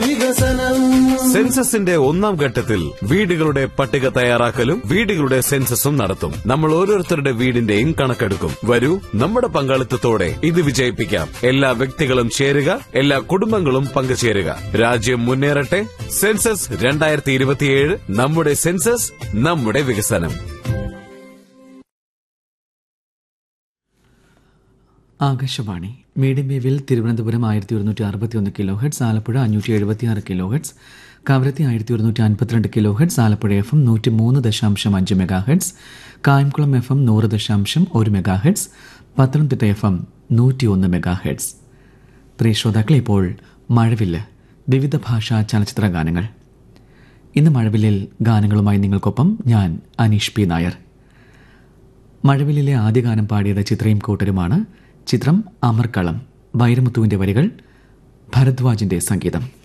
വികസനം സെൻസസിന്റെ ഒന്നാം ഘട്ടത്തിൽ വീടുകളുടെ പട്ടിക തയ്യാറാക്കലും വീടുകളുടെ സെൻസസും നടത്തും നമ്മൾ ഓരോരുത്തരുടെ വീടിന്റെയും കണക്കെടുക്കും വരൂ നമ്മുടെ പങ്കാളിത്തത്തോടെ ഇത് വിജയിപ്പിക്കാം എല്ലാ വ്യക്തികളും ചേരുക എല്ലാ കുടുംബങ്ങളും പങ്കുചേരുക രാജ്യം മുന്നേറട്ടെ സെൻസസ് രണ്ടായിരത്തി ഇരുപത്തിയേഴ് നമ്മുടെ സെൻസസ് നമ്മുടെ വികസനം ആകാശവാണി മീഡിയം വേവിൽ തിരുവനന്തപുരം ആയിരത്തി ഒരുന്നൂറ്റി അറുപത്തിയൊന്ന് കിലോ ഹെഡ്സ് ആലപ്പുഴ അഞ്ഞൂറ്റി എഴുപത്തിയാറ് കിലോ ഹെഡ്സ് കവരത്തി ആയിരത്തി ഒരുന്നൂറ്റി അൻപത്തിരണ്ട് kilohertz Alappuzha F M നൂറ്റി മൂന്ന് ദശാംശം അഞ്ച് megahertz Kayamkulam F M നൂറ് ദശാംശം ഒരു megahertz Pathanamthitta F M നൂറ്റി ഒന്ന് മെഗാ ഹെഡ്സ് പ്രിയ ശ്രോതാക്കളെ ഇപ്പോൾ മഴവില്ല് വിവിധ ഭാഷാ ചലച്ചിത്ര ഗാനങ്ങൾ ഇന്ന് മഴവില്ലിൽ ഗാനങ്ങളുമായി നിങ്ങൾക്കൊപ്പം ഞാൻ അനീഷ് പി നായർ മഴവില്ലിലെ ആദ്യ ഗാനം പാടിയത് ചിത്രയും കൂട്ടരുമാണ് ചിത്രം അമർക്കളം വൈരമുത്തുവിന്റെ വരികൾ ഭരദ്വാജിന്റെ സംഗീതം